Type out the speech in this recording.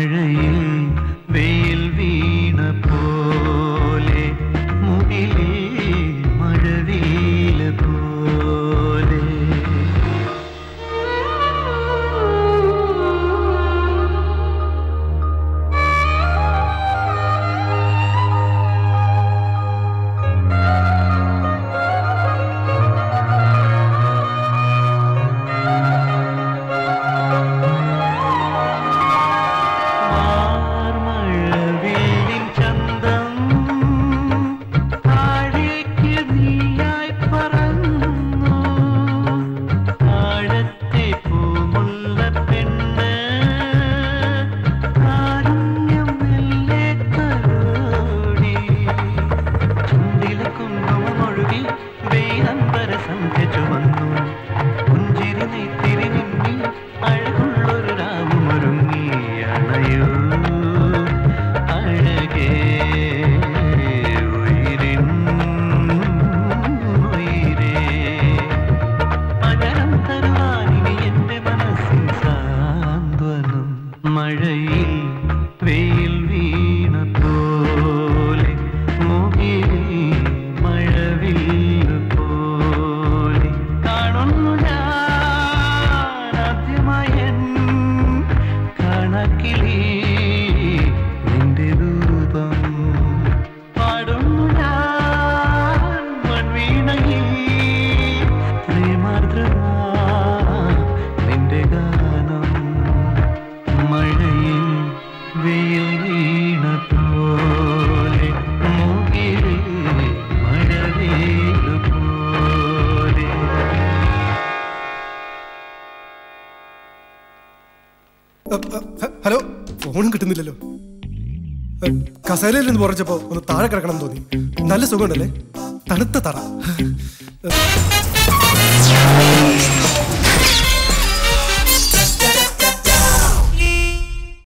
മഴയിൽ വെയിൽ വീണ പോലെ മുകിലിൽ മഴവീല പോലെ മാർമഴവില്ലിൻ ചന്തം താഴേക്ക് നീയായി പറന്നു താഴത്തെ പൂമുള്ള പെണ്ണ് കാരുണ്യം മെല്ലെ തലോടി ചുണ്ടിലെ കുങ്കുമമൊഴുകി വേദംബര സന്ധ്യ ചുവന്നു പുഞ്ചിരി നെയ്ത്തിരി നിന്നി അഴകുള്ളൊരു രാവുമൊരുങ്ങി അണയൂ അഴകേ ഉയിരിൻ ഉയിരേ പകരം തരുവാനിനി എന്റെ മനസ്സിൻ സാന്ത്വനം മഴയിൽ വെയിൽ വീണ പോലെ മുകിലിൽ മഴവില്ല് പോലെ കാണുന്നു ഞാൻ ആദ്യമായി എൻ കണക്കിലേ നിന്റെ രൂപം പാടുന്നു ഞാൻ മൺവീണയിൽ പ്രേമാർദ്രമാ നിന്റെ ഗാനം മഴയിൽ വെയിൽ വീണ പോലെ മുകിലിൽ മഴവേലു പോലെ അ, അ, ഹ, ഹലോ ഫോണും കിട്ടുന്നില്ലല്ലോ അ, കസേരയിൽ നിന്ന് പുറച്ചപ്പോ ഒന്ന് താഴെ കിടക്കണം എന്ന് തോന്നി നല്ല സുഖമുണ്ടല്ലേ തണുത്ത തറ